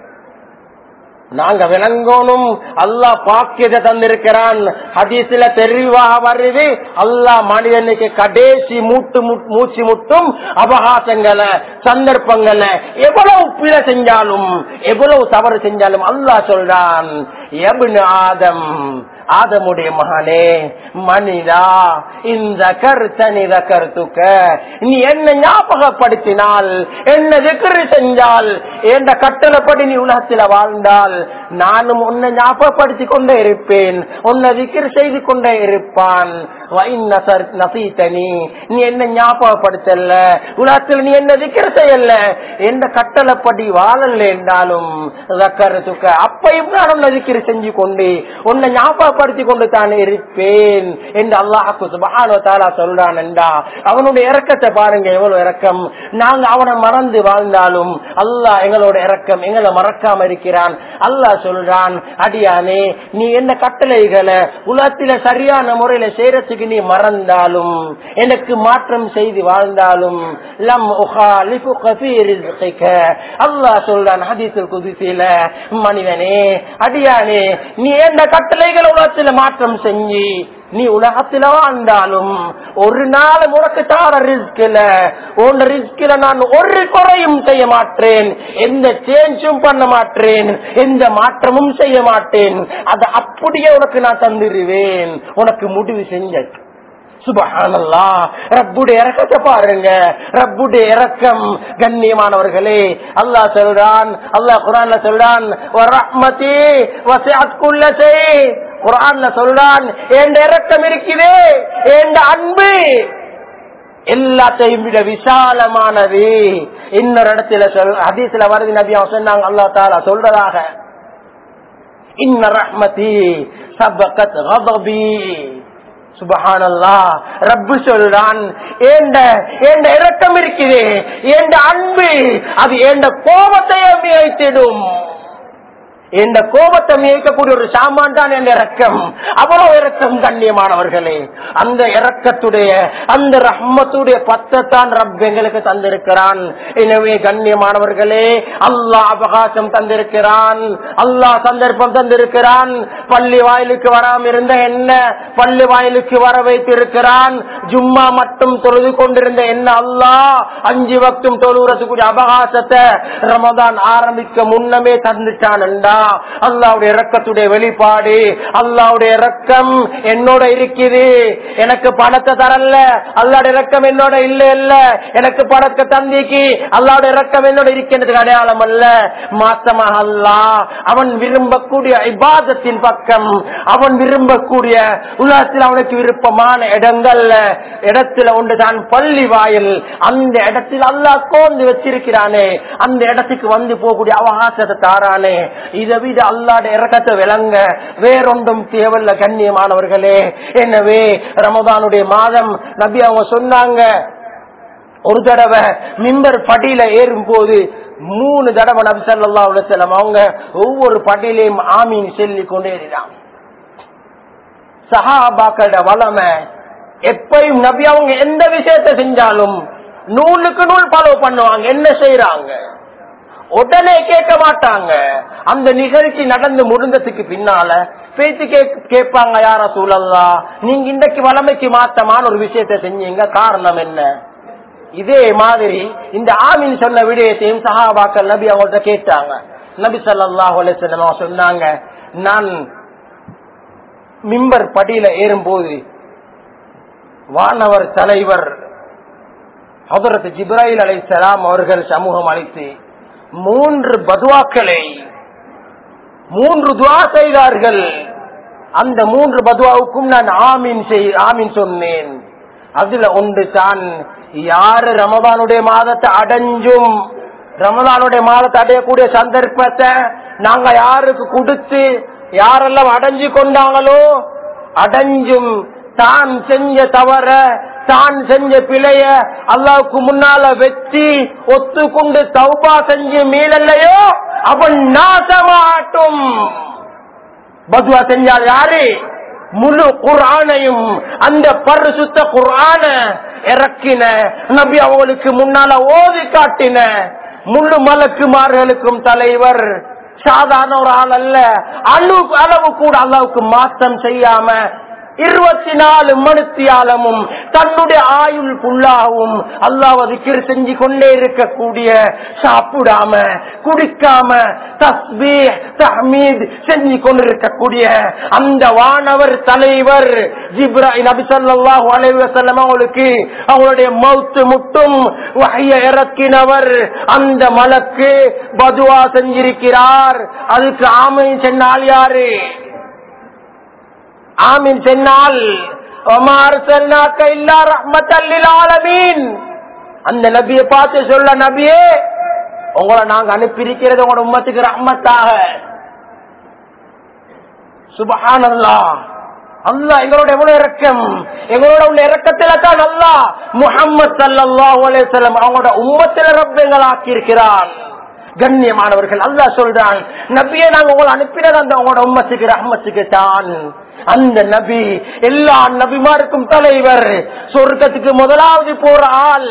நாங்க விளங்கணும் அல்லாஹ் பாக்கியத்தை தந்திருக்கிறான் ஹதீஸ்ல தெளிவாக வருது அல்லாஹ் மனிதனுக்கு கடைசி மூட்டு மூச்சு முட்டும் அபகாசங்களை சந்தர்ப்பங்களை எவ்வளவு பிழை செஞ்சாலும் எவ்வளவு தவறு செஞ்சாலும் அல்லாஹ் சொல்றான் எபின் ஆதம் ஆதமுடைய மகனே மனிதா இந்த கருத்தனித கருத்துக்க நீ என்ன ஞாபகப்படுத்தினால் என்ன திக்ரு செஞ்சால் என்ற கட்டளப்படி நீ உலகத்தில் வாழ்ந்தால் நானும் உன்னை ஞாபகப்படுத்தி கொண்டே இருப்பேன் உன்னை திக்ரு செய்து கொண்டே இருப்பான் நசீத்தனி நீ என்ன ஞாபகப்படுத்தல உலகத்தில் நீ என்ன திக்ரு செய்யல எந்த கட்டளப்படி வாழல என்றாலும் கருத்துக்க அப்பையும் நான் உன்னை திக்ரு செஞ்சு கொண்டு உன்னை ஞாபக ஞாபகப்படுத்தி கொண்டு தான் இருப்பேன் என்று அல்லாஹாக்கு சுபஹானோ தாலா சொல்றான்டா அவனுடைய இறக்கத்தை பாருங்க எவ்வளவு இறக்கம் நாங்க அவனை மறந்து வாழ்ந்தாலும் அல்லாஹ் எங்களோட இறக்கம் எங்களை மறக்காம இருக்கிறான் அல்லாஹ் சொல்றான் அடியானே நீ என்ன கட்டளைகளை உலகத்தில சரியான முறையில செய்யறதுக்கு நீ மறந்தாலும் எனக்கு மாற்றம் செய்து வாழ்ந்தாலும் லம் உகாலிஃபுக ஃபீ ரிஸ்கிக. அல்லாஹ் சொல்றான் ஹதீஸுல் குதிசில மனிதனே அடியானே நீ எந்த கட்டளைகளை உலகத்துல மாற்றம் செஞ்சு நீ உலகத்துல வாழ்ந்தாலும் ஒரு நாள் உனக்கு தார ரிஸ்கில உன் ரிஸ்கில நான் ஒரு குறையும் செய்ய மாட்டேன் எந்த சேஞ்சும் பண்ண மாட்டேன் எந்த மாற்றமும் செய்ய மாட்டேன் அதை அப்படியே உனக்கு நான் தந்துருவேன் உனக்கு முடிவு செஞ்ச சுபஹானல்லா ரப்புடைய இறக்கத்தை பாருங்க ரப்புடைய இறக்கம் கண்ணியமானவர்களே அல்லாஹ் சொல்றான் அல்லாஹ் குரான்ல சொல்றான் வரஹ்மதி வசிஅத் குல்ல ஷை குரான்ல சொல்றான் என் இறக்கம் இருக்குதே என் அன்பு எல்லாத்தையும் விட விசாலமானது இன்னொரு இடத்துல சொல் ஹதீஸ்ல வருது நபி அவங்க சொன்னாங்க அல்லா தாலா சொல்றதாக இன்ன ரஹ்மதி சபகத் கதபி சுபஹானல்லா ரப்பு சொல்றான் ஏண்ட ஏண்ட இரக்கம் இருக்குது ஏண்ட அன்பு அது ஏண்ட கோபத்தையே மிகைத்திடும் இந்த கோபத்தை மியக்கக்கூடிய ஒரு சாமான் தான் என் இறக்கம் அவ்வளவு இறக்கம் கண்ணியமானவர்களே அந்த இறக்கத்துடைய அந்த ரஹ்மத்துடைய பத்தத்தான் ரப் எங்களுக்கு தந்திருக்கிறான் எனவே கண்ணியமானவர்களே அல்லாஹ் அவகாசம் தந்திருக்கிறான் அல்லாஹ் சந்தர்ப்பம் தந்திருக்கிறான் பள்ளி வாயிலுக்கு வராம இருந்த என்ன பள்ளி வாயிலுக்கு வர வைத்திருக்கிறான் ஜும்மா மட்டும் தொழுது கொண்டிருந்த என்ன அல்லாஹ் அஞ்சு வக்தும் தொழுகிறதுக்குரிய அவகாசத்தை ரமதான் ஆரம்பிக்க முன்னமே தந்துட்டான் என்றா அல்லாவுடைய இறக்கத்துடைய வெளிப்பாடு அல்லாவுடைய இறக்கம் என்னோட இருக்குது எனக்கு பணத்தை தரல அல்லாட இறக்கம் என்னோட இல்ல இல்ல எனக்கு பணத்தை தந்திக்கு அல்லாவுடைய இறக்கம் என்னோட இருக்கின்றது அடையாளம் அல்ல மாத்தமாக அல்லா அவன் விரும்பக்கூடிய இபாதத்தின் பக்கம் அவன் விரும்பக்கூடிய உலகத்தில் அவனுக்கு விருப்பமான இடங்கள்ல இடத்துல ஒன்று தான் பள்ளி வாயில் அந்த இடத்தில் அல்லாஹ் கோந்து வச்சிருக்கிறானே அந்த இடத்துக்கு வந்து போகக்கூடிய அவகாசத்தை தாரானே இதை விட அல்லாட இறக்கத்தை விளங்க வேறொன்றும் தேவையில்ல கண்ணியமானவர்களே எனவே ரமதானுடைய மாதம் நபி அவங்க சொன்னாங்க ஒரு தடவை மிம்பர் படியில ஏறும் போது மூணு தடவை நபி சல்லா செல்லம் அவங்க ஒவ்வொரு படியிலையும் ஆமீன் சொல்லி கொண்டே ஏறினான் சஹாபாக்களோட வளமை எப்பயும் நபி அவங்க எந்த விஷயத்தை செஞ்சாலும் நூலுக்கு நூல் ஃபாலோ பண்ணுவாங்க என்ன செய்யறாங்க உடனே கேட்க மாட்டாங்க அந்த நிகழ்ச்சி நடந்து முடிந்ததுக்கு பின்னால பேச்சு கேட்பாங்க யார சூழல்லா நீங்க இன்றைக்கு வளமைக்கு மாத்தமான ஒரு விஷயத்தை செஞ்சீங்க காரணம் என்ன இதே மாதிரி இந்த ஆமின் சொன்ன விடயத்தையும் சஹாபாக்கள் நபி அவங்கள்ட்ட கேட்டாங்க நபி சல்லாஹ் அலிசல்லம் சொன்னாங்க நான் மிம்பர் படியில ஏறும்போது வானவர் தலைவர் ஹதரத் ஜிப்ராயில் அலை சலாம் அவர்கள் சமூகம் அளித்து மூன்று பதுவாக்களை மூன்று துவா செய்தார்கள் அந்த மூன்று பதுவாவுக்கும் நான் ஆமீன் செய் ஆமீன் சொன்னேன் அதுல ஒன்று தான் யாரு ரமதானுடைய மாதத்தை அடைஞ்சும் ரமதானுடைய மாதத்தை அடையக்கூடிய சந்தர்ப்பத்தை நாங்க யாருக்கு கொடுத்து யாரெல்லாம் அடைஞ்சு கொண்டாங்களோ அடைஞ்சும் தான் செஞ்ச தவற தான் செஞ்ச பிழைய அல்லாவுக்கு முன்னால வச்சு ஒத்துக்கொண்டு தௌபா செஞ்சு மீளல்லையோ அவன் நாசமாட்டும் பதுவா செஞ்சால் யாரு முழு குரானையும் அந்த பரிசுத்த குரான இறக்கின நபி அவங்களுக்கு முன்னால ஓதி காட்டின முழு மலக்குமார்களுக்கும் தலைவர் சாதாரண ஒரு ஆள் அல்ல அணு அளவு கூட அல்லாவுக்கு மாற்றம் செய்யாம இருபத்தி நாலு மணித்தியாலமும் தன்னுடைய ஆயுள் புல்லாகவும் அல்லாவது செஞ்சு கொண்டே இருக்கக்கூடிய சாப்பிடாம குடிக்காம தஸ்பீ தஹமீத் செஞ்சு கொண்டிருக்கக்கூடிய அந்த வானவர் தலைவர் ஜிப்ராஹிம் நபி ஸல்லல்லாஹு அலைஹி வஸல்லம் அவங்களுக்கு அவங்களுடைய மௌத்து முட்டும் வஹ்ய இறக்கினவர் அந்த மலக்கு பதுவா செஞ்சிருக்கிறார் அதுக்கு ஆமை சென்னால் யாரு ஆமீன் சென்னால் அந்த நபியை பார்த்து சொல்ல நபியே உங்களை நாங்க அனுப்பியிருக்கிறது உங்களோட உம்மத்துக்கு ரஹ்மத்தாக சுபஹானல்லா அல்லா எங்களோட எவ்வளவு இறக்கம் எங்களோட உள்ள இறக்கத்தில தான் அல்லா முகம்மது சல்லாஹூ அலையம் அவங்களோட உம்மத்தில ரப்பங்கள் ஆக்கியிருக்கிறான் கண்ணியமானவர்கள் அல்லா சொல்றான் நபியை நாங்க உங்களை அனுப்பினது அந்த உங்களோட உம்மத்துக்கு ரஹ்மத்துக்கு தான் அந்த நபி எல்லா நபிமாருக்கும் தலைவர் சொர்க்கத்துக்கு முதலாவது போற ஆள்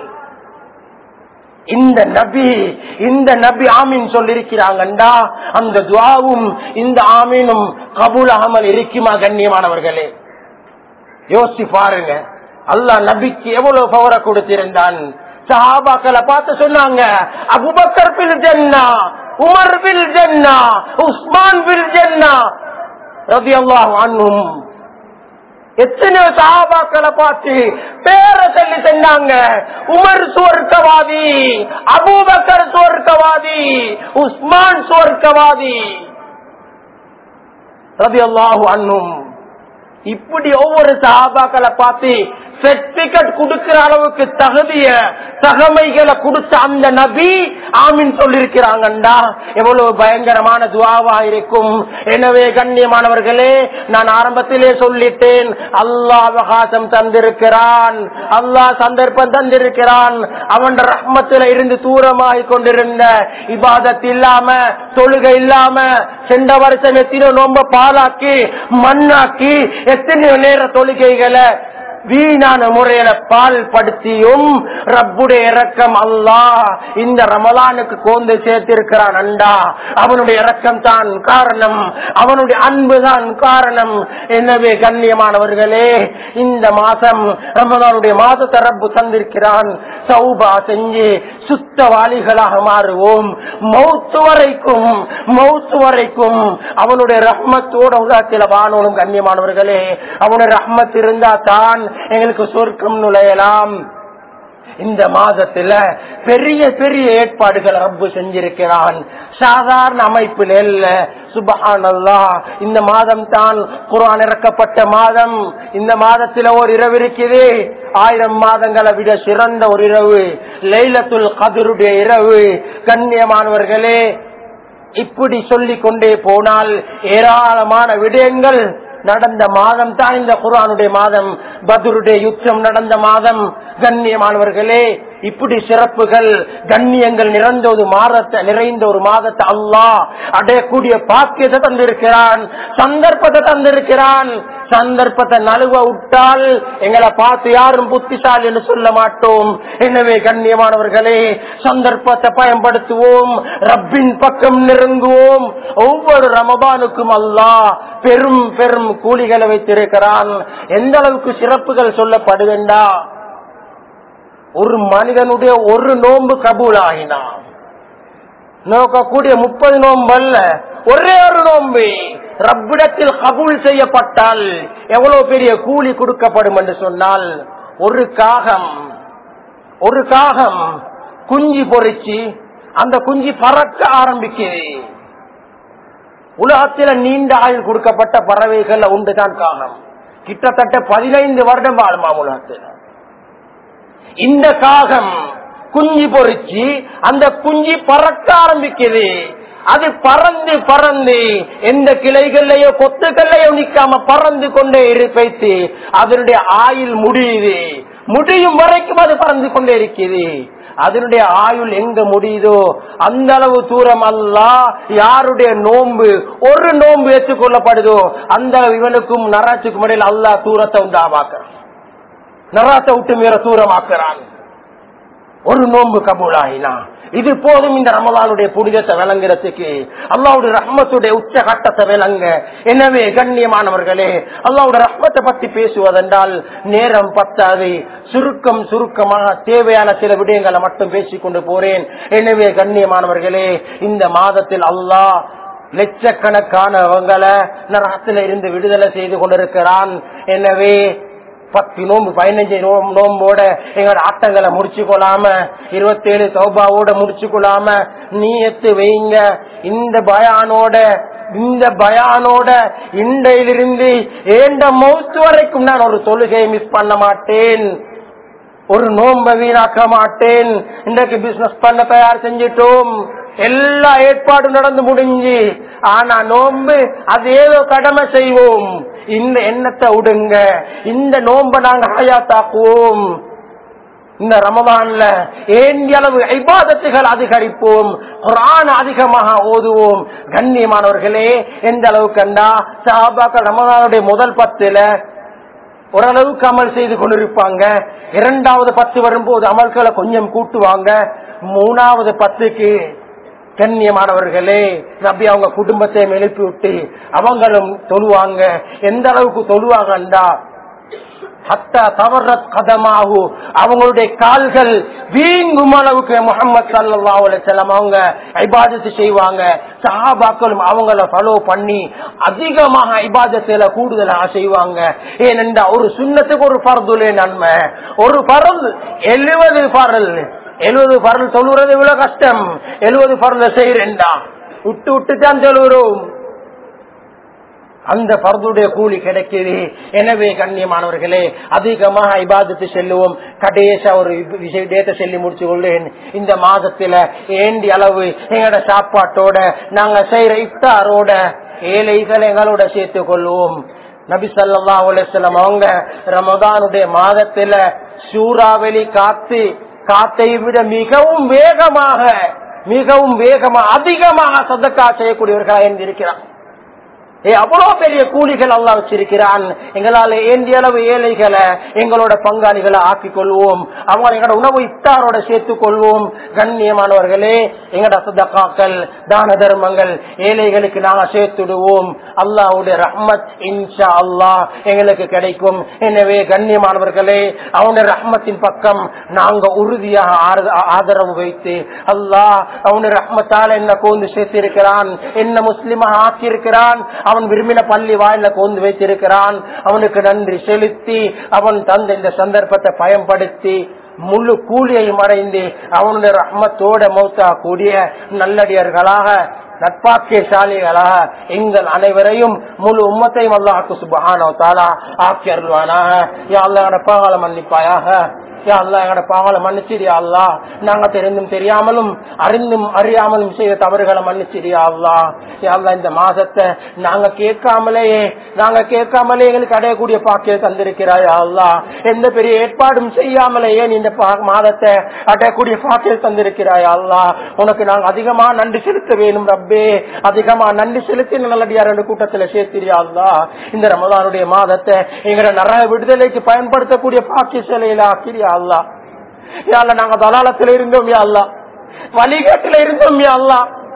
இந்த நபி இந்த நபி ஆமீன் சொல்லிருக்கிறாங்கண்டா அந்த துவாவும் இந்த ஆமீனும் கபூல் அகமல் இருக்குமா கண்ணியமானவர்களே யோசிச்சு பாருங்க அல்லாஹ் நபிக்கு எவ்வளவு பவரை கொடுத்திருந்தான் சஹாபாக்களை பார்த்து சொன்னாங்க அபுபக்கர் பில் ஜன்னா உமர் பில் ஜன்னா உஸ்மான் பில் ஜன்னா ரதி அல்லாஹ் அன்னும் எத்தனையோ சஹாபாக்களை பார்த்து பேர சொல்லி சொன்னாங்க உமர் சுவர்க்கவாதி அபூபக்கர் சுவர்க்கவாதி உஸ்மான் சுவர்க்கவாதி ரதி அல்லாஹு அன்னும் இப்படி ஒவ்வொரு சஹாபாக்களை பார்த்து சர்டிபிகேட் கொடுக்கிற அளவுக்கு தகுதிய தகமைகளை கொடுத்த அந்த நபி ஆமின் சொல்லிருக்கிறாங்கண்டா எவ்வளவு பயங்கரமான துவாவா இருக்கும் எனவே கண்ணியமானவர்களே நான் ஆரம்பத்திலே சொல்லிட்டேன் அல்லாஹ் அவகாசம் தந்திருக்கிறான் அல்லாஹ் சந்தர்ப்பம் தந்திருக்கிறான் அவன் ரஹ்மத்தில இருந்து தூரமாகி கொண்டிருந்த இபாதத் இல்லாம தொழுகை இல்லாம சென்ற வருஷம் எத்தனையோ நோம்ப பாலாக்கி மண்ணாக்கி எத்தனையோ நேர தொழுகைகளை வீணான முறையில பால் படுத்தியும் ரப்புடைய இறக்கம் அல்லாஹ் இந்த ரமலானுக்கு கோந்து சேர்த்திருக்கிறான் அண்டா அவனுடைய இறக்கம் தான் காரணம் அவனுடைய அன்பு தான் காரணம் எனவே கண்ணியமானவர்களே இந்த மாசம் ரமலானுடைய மாதத்தை ரப்பு தந்திருக்கிறான் சௌபா செஞ்சு சுத்தவாளிகளாக மாறுவோம் மௌத்து வரைக்கும் மௌத்து வரைக்கும் அவனுடைய ரஹ்மத்தோட உலகத்தில் வாழணும் கண்ணியமானவர்களே அவனுடைய ரஹ்மத் இருந்தா தான் எங்களுக்கு சொர்க்கம் நுழையலாம் இந்த மாதத்துல பெரிய பெரிய ஏற்பாடுகள் ரப்பு செஞ்சிருக்கிறான் சாதாரண அமைப்பில் இல்ல சுபஹானல்லா இந்த மாதம் தான் குரான் இறக்கப்பட்ட மாதம் இந்த மாதத்துல ஒரு இரவு இருக்குது ஆயிரம் மாதங்களை விட சிறந்த ஒரு இரவு லைலத்துல் கதிருடைய இரவு கண்ணியமானவர்களே இப்படி சொல்லிக் கொண்டே போனால் ஏராளமான விடயங்கள் நடந்த மாதம் தான் இந்த குரானுடைய மாதம் பதுருடைய யுத்தம் நடந்த மாதம் கண்ணியமானவர்களே இப்படி சிறப்புகள் கண்ணியங்கள் நிறைந்த ஒரு மாதத்தை நிறைந்த ஒரு மாதத்தை அல்லாஹ் அடையக்கூடிய பாக்கியத்தை தந்திருக்கிறான் சந்தர்ப்பத்தை தந்திருக்கிறான் சந்தர்ப்பத்தை நழுவ விட்டால் எங்களை பார்த்து யாரும் புத்திசாலி என்று சொல்ல மாட்டோம் எனவே கண்ணியமானவர்களே சந்தர்ப்பத்தை பயன்படுத்துவோம் ரப்பின் பக்கம் நெருங்குவோம் ஒவ்வொரு ரமபானுக்கும் அல்லாஹ் பெரும் பெரும் கூலிகளை வைத்திருக்கிறான் எந்த அளவுக்கு சிறப்புகள் சொல்லப்படுகின்றா ஒரு மனிதனுடைய ஒரு நோன்பு கபூல் ஆகினான் நோக்கக்கூடிய முப்பது நோன்பு அல்ல ஒரே ஒரு நோன்பு ரப்பிடத்தில் கபூல் செய்யப்பட்டால் எவ்வளவு பெரிய கூலி கொடுக்கப்படும் என்று சொன்னால் ஒரு காகம் ஒரு காகம் குஞ்சு பொறிச்சு அந்த குஞ்சு பறக்க ஆரம்பிக்குது உலகத்தில் நீண்ட ஆயுள் கொடுக்கப்பட்ட பறவைகள் உண்டுதான் காகம் கிட்டத்தட்ட பதினைந்து வருடம் வாழுமா உலகத்தில் இந்த காகம் குஞ்சு பொறிச்சு அந்த குஞ்சு பறக்க ஆரம்பிக்குது அது பறந்து பறந்து எந்த கிளைகள்லயோ கொத்துக்கள்லயோ நிக்காம பறந்து கொண்டே இருப்பைத்து அதனுடைய ஆயுள் முடியுது முடியும் வரைக்கும் அது பறந்து கொண்டே இருக்குது அதனுடைய ஆயுள் எங்க முடியுதோ அந்த அளவு தூரம் அல்ல யாருடைய நோன்பு ஒரு நோன்பு ஏற்றுக்கொள்ளப்படுதோ அந்த அளவு இவனுக்கும் நராட்சிக்கும் இடையில் அல்லா தூரத்தை உண்டாமாக்குறான் நராத்தை விட்டு மீற தூரமாக்குறான் ஒரு நோன்பு கபூலாயினா இது போதும் இந்த ரமலானுடைய புனிதத்தை விளங்குறதுக்கு அல்லாவுடைய ரஹ்மத்துடைய உச்ச கட்டத்தை விளங்க எனவே கண்ணியமானவர்களே அல்லாவுடைய ரஹ்மத்தை பத்தி பேசுவதென்றால் நேரம் பத்தாது சுருக்கம் சுருக்கமாக தேவையான சில விடயங்களை மட்டும் பேசிக் கொண்டு போறேன் எனவே கண்ணியமானவர்களே இந்த மாதத்தில் அல்லாஹ் லட்சக்கணக்கானவங்களை நரகத்தில இருந்து விடுதலை செய்து கொண்டிருக்கிறான் எனவே பத்து நோம்பு பதினஞ்சு நோம்போட எங்களோட ஆட்டங்களை முடிச்சு கொள்ளாம இருபத்தேழு சௌபாவோட முடிச்சு கொள்ளாம நீயத்து வைங்க இந்த பயானோட இந்த பயானோட இண்டையிலிருந்து ஏண்ட மௌத்து வரைக்கும் நான் ஒரு தொழுகையை மிஸ் பண்ண மாட்டேன் ஒரு நோம்ப வீணாக்க மாட்டேன் இன்றைக்கு பிசினஸ் பண்ண தயார் செஞ்சிட்டோம் எல்லா ஏற்பாடும் நடந்து முடிஞ்சு ஆனா நோன்பு அது ஏதோ கடமை செய்வோம் இந்த எண்ணத்தை விடுங்க இந்த நோன்பை நாங்க ஹயாத்தாக்குவோம் இந்த ரமதான்ல ஏண்டிய அளவு ஐபாதத்துகள் அதிகரிப்போம் குரான் அதிகமாக ஓதுவோம் கண்ணியமானவர்களே எந்த அளவு கண்டா சாபாக்கள் ரமதானுடைய முதல் பத்துல ஓரளவுக்கு அமல் செய்து கொண்டிருப்பாங்க இரண்டாவது பத்து வரும்போது அமல்களை கொஞ்சம் கூட்டுவாங்க மூணாவது பத்துக்கு கண்ணியமானவர்களே நம்பி அவங்க குடும்பத்தை எழுப்பி விட்டு அவங்களும் தொழுவாங்க எந்த அளவுக்கு தொழுவாங்கண்டா ஹத்தா தவறத் கதமாகு அவங்களுடைய கால்கள் வீங்கும் அளவுக்கு முகமது சல்லா செல்லம் அவங்க ஐபாதத்து செய்வாங்க சஹாபாக்களும் அவங்கள ஃபாலோ பண்ணி அதிகமாக ஐபாதத்துல கூடுதலாக செய்வாங்க ஏனென்றா ஒரு சுண்ணத்துக்கு ஒரு பரதுலே நன்மை ஒரு பரல் எழுபது பரல் எழுபது பரல் தொழுறது இவ்வளவு கஷ்டம் எழுபது பரல் செய்யறேன்டா விட்டு விட்டு தான் தொழுகிறோம் அந்த பரதுடைய கூலி கிடைக்குது எனவே கண்ணியமானவர்களே அதிகமாக ஐபாதத்து செல்லுவோம் கடைசா ஒரு விஷயத்தை சொல்லி முடிச்சு கொள்றேன் இந்த மாதத்துல ஏண்டி அளவு எங்களோட சாப்பாட்டோட நாங்க செய்யற இஃப்தாரோட ஏழைகளை எங்களோட சேர்த்துக் கொள்வோம் நபி சல்லா அலுவலம் அவங்க ரமதானுடைய மாதத்துல சூறாவளி காத்து காத்தை விட மிகவும் வேகமாக மிகவும் வேகமாக அதிகமாக சதக்கா செய்யக்கூடியவர்களாக இருந்திருக்கிறார் ஏ அவ்வளவு பெரிய கூலிகள் அல்லா வச்சிருக்கிறான் எங்களால ஏந்திய அளவு ஏழைகளை எங்களோட பங்காளிகளை ஆக்கிக் கொள்வோம் அவங்க எங்களோட உணவு இஃப்தாரோட சேர்த்துக் கொள்வோம் கண்ணியமானவர்களே எங்களோட சதக்காக்கள் தான தர்மங்கள் ஏழைகளுக்கு நாங்க சேர்த்துடுவோம் அல்லாவுடைய ரஹ்மத் இன்ஷா அல்லாஹ் எங்களுக்கு கிடைக்கும் எனவே கண்ணியமானவர்களே அவனுடைய ரஹ்மத்தின் பக்கம் நாங்க உறுதியாக ஆறு- ஆதரவு வைத்து அல்லாஹ் அவனுடைய ரஹ்மத்தால் என்ன கோந்து சேர்த்திருக்கிறான் என்ன முஸ்லிமாக ஆக்கியிருக்கிறான் அவன் விரும்பின பள்ளி வாயில கோந்து வைத்திருக்கிறான் அவனுக்கு நன்றி செலுத்தி அவன் தந்த இந்த சந்தர்ப்பத்தை பயன்படுத்தி முழு கூலியையும் அடைந்து அவனுடைய ரஹ்மத்தோட மௌத்தா கூடிய நல்லடியர்களாக நட்பாக்கியசாலிகளாக எங்கள் அனைவரையும் முழு உம்மத்தையும் அல்லாஹு சுபஹானோ தாலா ஆக்கி அருள்வானாக யா அல்லாஹ் பாகால மன்னிப்பாயாக யா அல்லாஹ் எங்களோட பாவங்களை மன்னிச்சிரியா அல்லா நாங்க தெரிந்தும் தெரியாமலும் அறிந்தும் அறியாமலும் செய்த தவறுகளை மன்னிச்சிரியா அல்லா யா அல்லாஹ் இந்த மாசத்தை நாங்க கேட்காமலேயே நாங்க கேட்காமலே எங்களுக்கு அடையக்கூடிய பாக்கிய தந்திருக்கிறாயா அல்லா எந்த பெரிய ஏற்பாடும் செய்யாமலேயே நீ இந்த பா- மாதத்தை அடையக்கூடிய பாக்கிய தந்திருக்கிறாயா அல்லா உனக்கு நாங்க அதிகமா நன்றி செலுத்த வேணும் ரப்பே அதிகமா நன்றி செலுத்தி நல்லடியார் கூட்டத்துல சேர்த்திரியா அல்லா இந்த ரமதானுடைய மாதத்தை எங்களோட நரக விடுதலைக்கு பயன்படுத்தக்கூடிய பாக்கிய சிலையில ஆக்கிரியா அல்லா யாழ்ல நாங்க தலாலத்துல இருந்தோம் யா அல்லா வழிகாட்டுல இருந்தோம் யா அல்லா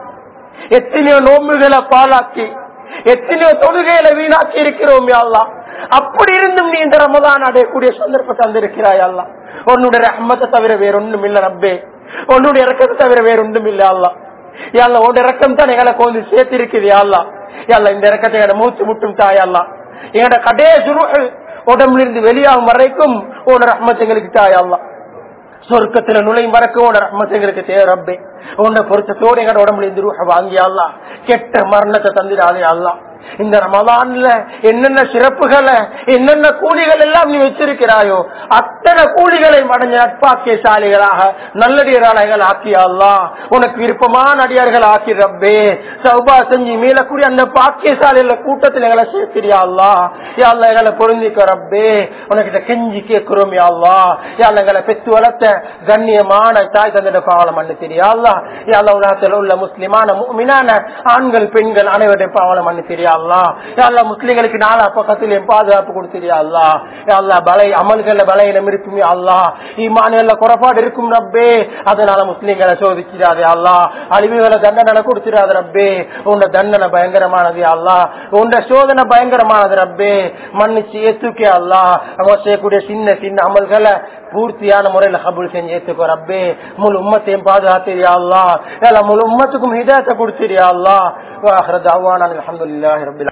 எத்தனையோ நோம்புகளை பாலாக்கி எத்தனையோ தொழுகைகளை வீணாக்கி இருக்கிறோம் யா அல்லா அப்படி இருந்தும் நீ இந்த ரமதான் அடையக்கூடிய சந்தர்ப்பத்தை தந்திருக்கிறாய் அல்லா உன்னுடைய ரஹ்மத்தை தவிர வேற ஒண்ணும் இல்ல ரப்பே உன்னுடைய இறக்கத்தை தவிர வேற ஒன்றும் இல்ல அல்லா யாழ்ல உன் இறக்கம் தான் எங்களை கொஞ்சம் சேர்த்து இருக்குது யாழ்லா யாழ்ல இந்த இறக்கத்தை எங்களை மூச்சு முட்டும் தாயல்லா எங்களோட கடைசி ரூஹ் உடம்புல இருந்து வெளியாகும் வரைக்கும் உன் ரஹ்மத் எங்களுக்கு தாயல்லா சொர்க்கத்துல நுழையும் வரைக்கும் உன் ரஹ்மத் எங்களுக்கு தேவை ரப்பே உன்னை பொருத்தத்தோடு எங்களோட உடம்புல இருந்து ரூஹ வாங்கி அல்லா கெட்ட மரணத்தை தந்துடாதே அல்லா இந்த ரமலான்ல என்னென்ன சிறப்புகளை என்னென்ன கூலிகள் எல்லாம் நீ வச்சிருக்கிறாயோ அத்தனை கூலிகளை அடைஞ்ச நட்பாக்கியசாலிகளாக நல்லடியராளர்கள் ஆக்கியா அல்லா உனக்கு விருப்பமான அடியார்கள் ஆக்கி ரப்பே சௌபா செஞ்சு மீளக்கூடிய அந்த பாக்கியசாலிகள கூட்டத்தில் எங்களை சேர்க்கிறியா அல்லா யா அல்லா எங்களை பொருந்திக்க ரப்பே உனக்கிட்ட கெஞ்சி கேட்கிறோம் யா அல்லா யா அல்லா எங்களை பெத்து வளர்த்த கண்ணியமான தாய் தந்திட பாவலம் மண்ணு தெரியா அல்லா யா அல்லா உலகத்தில் உள்ள முஸ்லிமான முஃமினான ஆண்கள் பெண்கள் அனைவருடைய பாவலம் மண்ணு தெரியா அல்லா யா அல்லா முஸ்லிம்களுக்கு நாலா பக்கத்திலையும் பாதுகாப்பு கொடுத்திரியா அல்லா யா அல்லா பலை அமல்கள்ல பலையிடம் இருக்குமே அல்லா ஈமானியல்ல குறைபாடு இருக்கும் ரப்பே அதனால முஸ்லிம்களை சோதிச்சிடாதே அல்லா அழிவுகளை தண்டனை கொடுத்திடாத ரப்பே உண்ட தண்டனை பயங்கரமானது அல்லா உண்ட சோதனை பயங்கரமானது ரப்பே மன்னிச்சு ஏத்துக்கே அல்லா அவங்க செய்யக்கூடிய சின்ன சின்ன அமல்களை பூர்த்தியான முறையில கபூல் செஞ்சு ஏத்துக்கோ ரப்பே முழு உம்மத்தையும் பாதுகாத்திரியா அல்லா எல்லா முழு உம்மத்துக்கும் ஹிதாயத்தை கொடுத்திரியா அல்லா வாஹ்ர தாவான அல்ஹம்துலில்லாஹி ரப்பில்